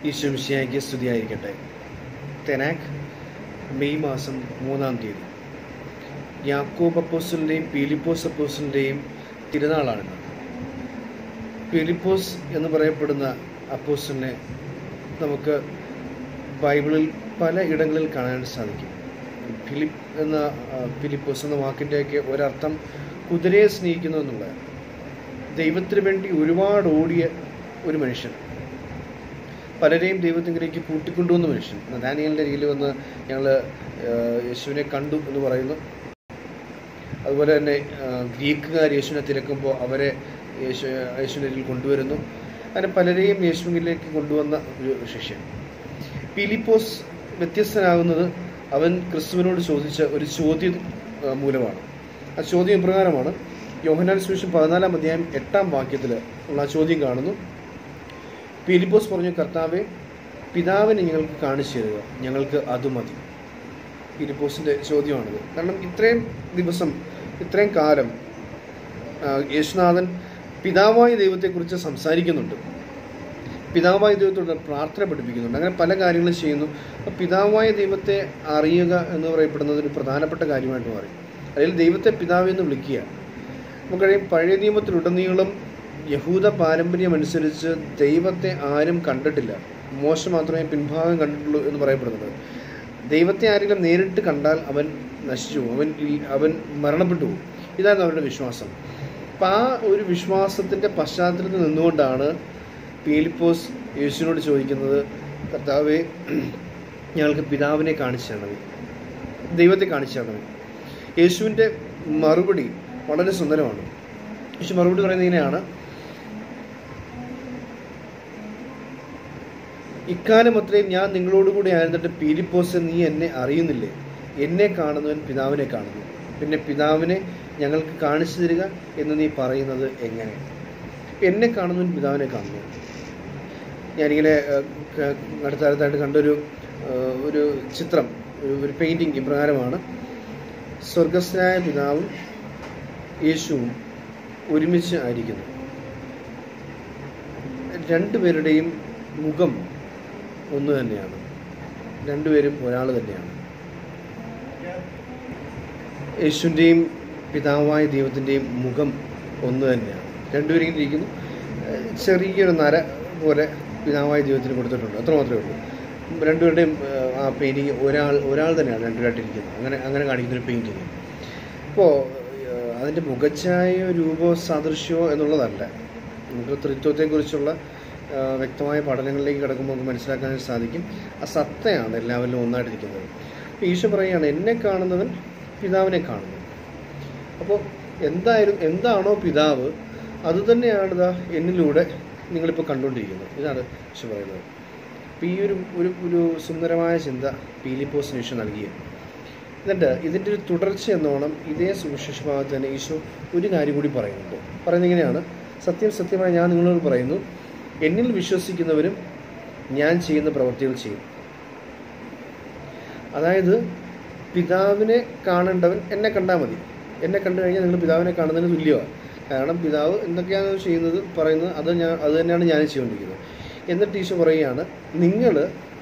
ഈശ്വംശിയായിക്ക് സ്തുതിയായിരിക്കട്ടെ തെനാക്ക് മെയ് മാസം മൂന്നാം തീയതി യാക്കോബ് അപ്പോസ്റ്റലിൻ്റെയും പീലിപ്പോസ് അപ്പോസ്റ്റലിൻ്റെയും തിരുനാളാണിത് പീലിപ്പോസ് എന്ന് പറയപ്പെടുന്ന അപ്പോസ്റ്റലിനെ നമുക്ക് ബൈബിളിൽ പല ഇടങ്ങളിൽ കാണാൻ സാധിക്കും ഫിലിപ്പ് എന്ന ആ, ഫിലിപ്പോസ് എന്ന വാക്കിൻ്റെയൊക്കെ ഒരർത്ഥം കുതിരയെ സ്നേഹിക്കുന്നു എന്നുള്ളതാണ് ദൈവത്തിന് വേണ്ടി ഒരുപാട് ഓടിയ ഒരു മനുഷ്യൻ പലരെയും ദൈവത്തിങ്കിലേക്ക് കൂട്ടിക്കൊണ്ടുവന്ന മനുഷ്യൻ ദാനിയലിൻ്റെ രീതിയിൽ വന്ന് ഞങ്ങൾ യേശുവിനെ കണ്ടു എന്ന് പറയുന്നു അതുപോലെ തന്നെ ആ, ഗ്രീക്കുകാർ യേശുവിനെ തിരക്കുമ്പോൾ അവരെ യേശു യേശുവിൻ്റെ രീതിയിൽ കൊണ്ടുവരുന്നു അങ്ങനെ പലരെയും യേശുവിലേക്ക് കൊണ്ടുവന്ന ഒരു ശിഷ്യൻ പീലിപ്പോസ് വ്യത്യസ്തനാകുന്നത് അവൻ ക്രിസ്തുവിനോട് ചോദിച്ച ഒരു ചോദ്യം ആ, മൂലമാണ് ആ ചോദ്യം ഇപ്രകാരമാണ് യോഹനാൻ സുവിശേഷം പതിനാലാം അധ്യായം എട്ടാം വാക്യത്തിൽ ഉള്ള ആ ചോദ്യം കാണുന്നു പീലിപ്പോസ് പറഞ്ഞു കർത്താവെ പിതാവിനെ ഞങ്ങൾക്ക് കാണിച്ചു തരിക ഞങ്ങൾക്ക് അത് മതി പീലിപ്പോസിൻ്റെ ചോദ്യമാണിത് കാരണം ഇത്രയും ദിവസം ഇത്രയും കാലം ആ, യേശുനാഥൻ പിതാവായ ദൈവത്തെക്കുറിച്ച് സംസാരിക്കുന്നുണ്ട് പിതാവായ ദൈവത്തോട് പ്രാർത്ഥന പഠിപ്പിക്കുന്നുണ്ട് അങ്ങനെ പല കാര്യങ്ങളും ചെയ്യുന്നു അപ്പോൾ പിതാവായ ദൈവത്തെ അറിയുക എന്ന് പറയപ്പെടുന്നത് ഒരു പ്രധാനപ്പെട്ട കാര്യമായിട്ട് മാറി അതിൽ ദൈവത്തെ പിതാവ് എന്ന് വിളിക്കുക നമുക്കറിയാം പഴയ നിയമത്തിലുടനീളം യഹൂദ പാരമ്പര്യം അനുസരിച്ച് ദൈവത്തെ ആരും കണ്ടിട്ടില്ല മോശം മാത്രമേ പിൻഭാഗം കണ്ടിട്ടുള്ളൂ എന്ന് പറയപ്പെടുന്നത് ദൈവത്തെ ആരെങ്കിലും നേരിട്ട് കണ്ടാൽ അവൻ നശിച്ചു പോകും. അവൻ ഇൽ- അവൻ മരണപ്പെട്ടു പോകും ഇതായിരുന്നു അവരുടെ വിശ്വാസം അപ്പം ആ ഒരു വിശ്വാസത്തിൻ്റെ പശ്ചാത്തലത്തിൽ നിന്നുകൊണ്ടാണ് പീലിപ്പോസ് യേശുവിനോട് ചോദിക്കുന്നത് കർത്താവെ ഞങ്ങൾക്ക് പിതാവിനെ കാണിച്ചു തരണമേ ദൈവത്തെ കാണിച്ചു തരണമേ യേശുവിൻ്റെ മറുപടി വളരെ സുന്ദരമാണ് യേശു മറുപടി പറയുന്നത് ഇങ്ങനെയാണ് ഇക്കാലം അത്രയും ഞാൻ നിങ്ങളോടുകൂടി ആയിരുന്നിട്ട് പീലിപ്പോസ് നീ എന്നെ അറിയുന്നില്ലേ എന്നെ കാണുന്നവൻ പിതാവിനെ കാണുന്നു പിന്നെ പിതാവിനെ ഞങ്ങൾക്ക് കാണിച്ചു തരിക എന്ന് നീ പറയുന്നത് എങ്ങനെ എന്നെ കാണുന്നവൻ പിതാവിനെ കാണുന്നു ഞാനിങ്ങനെ ഏഹ്, ക- അടുത്തടുത്തായിട്ട് കണ്ടൊരു ഏഹ്, ഒരു ചിത്രം ഒരു ഒരു പെയിൻറ്റിങ് ഇപ്രകാരമാണ് സ്വർഗസ്നായ പിതാവും യേശുവും ഒരുമിച്ച് ആയിരിക്കുന്നു രണ്ടുപേരുടെയും മുഖം ഒന്ന് തന്നെയാണ് രണ്ടുപേരും ഒരാൾ തന്നെയാണ് യേശുവിൻ്റെയും പിതാവായ ദൈവത്തിൻ്റെയും മുഖം ഒന്ന് തന്നെയാണ് രണ്ടുപേരും ഇങ്ങനെ ഇരിക്കുന്നു ഏഹ് ചെറിയൊരു നര പോലെ പിതാവായ ദൈവത്തിന് കൊടുത്തിട്ടുണ്ട് അത്ര മാത്രമേ ഉള്ളൂ രണ്ടുപേരുടെയും ഏഹ്, ആ പെയിൻറ്റിങ് ഒരാൾ ഒരാൾ തന്നെയാണ് രണ്ടുപേരായിട്ടിരിക്കുന്നത് അങ്ങനെ അങ്ങനെ കാണിക്കുന്ന ഒരു പെയിൻറ്റിങ് അപ്പോൾ അതിൻ്റെ മുഖച്ഛായ രൂപോ സാദൃശ്യമോ എന്നുള്ളതല്ല നമുക്ക് ത്രിത്വത്തെക്കുറിച്ചുള്ള ആ, വ്യക്തമായ പഠനങ്ങളിലേക്ക് കിടക്കുമ്പോൾ നമുക്ക് മനസ്സിലാക്കാൻ സാധിക്കും ആ സത്തയാണ് എല്ലാവരിലും ഒന്നായിട്ടിരിക്കുന്നത് അപ്പോൾ ഈശോ പറയുകയാണ് എന്നെ കാണുന്നവൻ പിതാവിനെ കാണുന്നു അപ്പോൾ എന്തായാലും എന്താണോ പിതാവ് അത് തന്നെയാണ് ഇതാ എന്നിലൂടെ നിങ്ങളിപ്പോൾ കണ്ടുകൊണ്ടിരിക്കുന്നത് ഇതാണ് ഈശോ പറയുന്നത് അപ്പോൾ ഈ ഒരു ഒരു ഒരു സുന്ദരമായ ചിന്ത പീലിപ്പോസിന് ഈശോ നൽകിയത് എന്നിട്ട് ഇതിൻ്റെ ഒരു തുടർച്ച എന്നോണം ഇതേ സുവിശേഷ ഭാഗത്ത് തന്നെ ഈശോ ഒരു കാര്യം കൂടി പറയുന്നുണ്ട് പറയുന്നത് ഇങ്ങനെയാണ് സത്യം സത്യമായി ഞാൻ നിങ്ങളോട് പറയുന്നു എന്നിൽ വിശ്വസിക്കുന്നവരും ഞാൻ ചെയ്യുന്ന പ്രവൃത്തികൾ ചെയ്യും അതായത് പിതാവിനെ കാണേണ്ടവൻ എന്നെ കണ്ടാൽ മതി എന്നെ കണ്ടു കഴിഞ്ഞാൽ നിങ്ങൾ പിതാവിനെ കാണുന്നതിന് തുല്യമാണ് കാരണം പിതാവ് എന്തൊക്കെയാണ് ചെയ്യുന്നത് പറയുന്നത് അത് ഞാൻ അത് തന്നെയാണ് ഞാൻ ചെയ്തുകൊണ്ടിരിക്കുന്നത് എന്നിട്ട് ഈശോ പറയുകയാണ് നിങ്ങൾ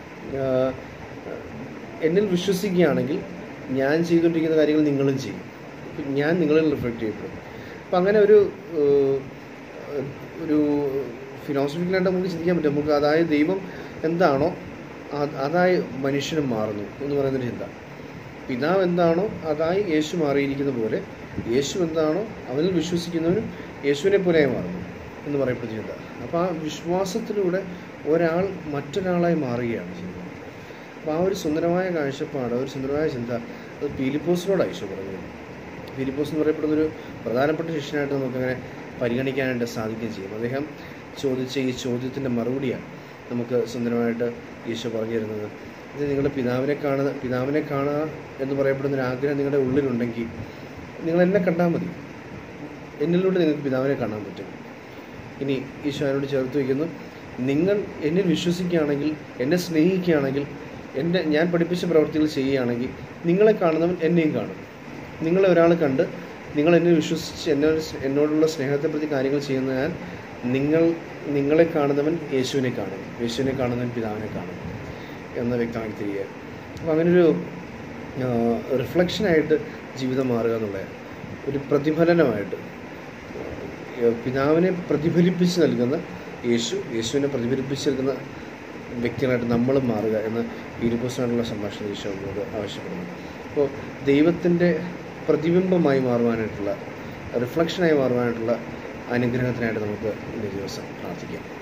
എന്നിൽ വിശ്വസിക്കുകയാണെങ്കിൽ ഞാൻ ചെയ്തുകൊണ്ടിരിക്കുന്ന കാര്യങ്ങൾ നിങ്ങളും ചെയ്യും ഇപ്പം ഞാൻ നിങ്ങളിൽ റിഫ്ലക്റ്റ് ചെയ്യപ്പെടും അപ്പം അങ്ങനെ ഒരു ഏഹ്, ഒരു ഫിലോസഫിക്കലായിട്ട് നമുക്ക് ചിന്തിക്കാൻ പറ്റും നമുക്ക് അതായത് ദൈവം എന്താണോ അത് അതായി മനുഷ്യനും മാറുന്നു എന്ന് പറയുന്നൊരു ചിന്ത പിതാവ് എന്താണോ അതായി യേശു മാറിയിരിക്കുന്ന പോലെ യേശു എന്താണോ അവനിൽ വിശ്വസിക്കുന്നവനും യേശുവിനെ പോലെയായി മാറുന്നു എന്ന് പറയപ്പെടുന്ന ചിന്ത അപ്പോൾ ആ വിശ്വാസത്തിലൂടെ ഒരാൾ മറ്റൊരാളായി മാറുകയാണ് ചെയ്യുന്നത് അപ്പോൾ ആ ഒരു സുന്ദരമായ കാഴ്ചപ്പാട് ഒരു സുന്ദരമായ ചിന്ത അത് പീലിപ്പോസിനോടാണ് ഈശോ പറഞ്ഞത് പീലിപ്പോസ് എന്ന് പറയപ്പെടുന്ന ഒരു പ്രധാനപ്പെട്ട ശിഷ്യനായിട്ട് നമുക്കങ്ങനെ പരിഗണിക്കാനായിട്ട് സാധിക്കുകയും ചെയ്യും അദ്ദേഹം ചോദിച്ച ഈ ചോദ്യത്തിൻ്റെ മറുപടിയാണ് നമുക്ക് സുന്ദരമായിട്ട് ഈശോ പറഞ്ഞു തരുന്നത് ഇത് നിങ്ങളുടെ പിതാവിനെ കാണുക പിതാവിനെ കാണുക എന്ന് പറയപ്പെടുന്ന ഒരു ആഗ്രഹം നിങ്ങളുടെ ഉള്ളിലുണ്ടെങ്കിൽ നിങ്ങൾ എന്നെ കണ്ടാൽ മതി എന്നിലൂടെ നിങ്ങൾക്ക് പിതാവിനെ കാണാൻ പറ്റും ഇനി ഈശോ അതിനോട് ചേർത്ത് വയ്ക്കുന്നു നിങ്ങൾ എന്നിൽ വിശ്വസിക്കുകയാണെങ്കിൽ എന്നെ സ്നേഹിക്കുകയാണെങ്കിൽ എൻ്റെ ഞാൻ പഠിപ്പിച്ച പ്രവൃത്തികൾ ചെയ്യുകയാണെങ്കിൽ നിങ്ങളെ കാണുന്നവൻ എന്നെയും കാണും നിങ്ങളെ ഒരാൾ കണ്ട് നിങ്ങൾ എന്നെ വിശ്വസിച്ച് എന്നോട് സ് എന്നോടുള്ള സ്നേഹത്തെ പ്രതി കാര്യങ്ങൾ ചെയ്യുന്ന ഞാൻ നിങ്ങൾ നിങ്ങളെ കാണുന്നവൻ യേശുവിനെ കാണും യേശുവിനെ കാണുന്നവൻ പിതാവിനെ കാണും എന്ന് വ്യക്തമാക്കി തിരികെ അപ്പോൾ അങ്ങനൊരു റിഫ്ലക്ഷനായിട്ട് ജീവിതം മാറുക എന്നുള്ള ഒരു പ്രതിഫലനമായിട്ട് ഏഹ് പിതാവിനെ പ്രതിഫലിപ്പിച്ച് നൽകുന്ന യേശു യേശുവിനെ പ്രതിഫലിപ്പിച്ച് നൽകുന്ന വ്യക്തികളായിട്ട് നമ്മൾ മാറുക എന്ന് പീലിപ്പോസിനായിട്ടുള്ള സംഭാഷണം ഈശോ നമ്മളോട് ആവശ്യപ്പെടുന്നു അപ്പോൾ ദൈവത്തിൻ്റെ പ്രതിബിംബമായി മാറുവാനായിട്ടുള്ള റിഫ്ലക്ഷനായി മാറുവാനായിട്ടുള്ള അനുഗ്രഹത്തിനായിട്ട് നമുക്ക് ഇന്നേ ദിവസം പ്രാർത്ഥിക്കാം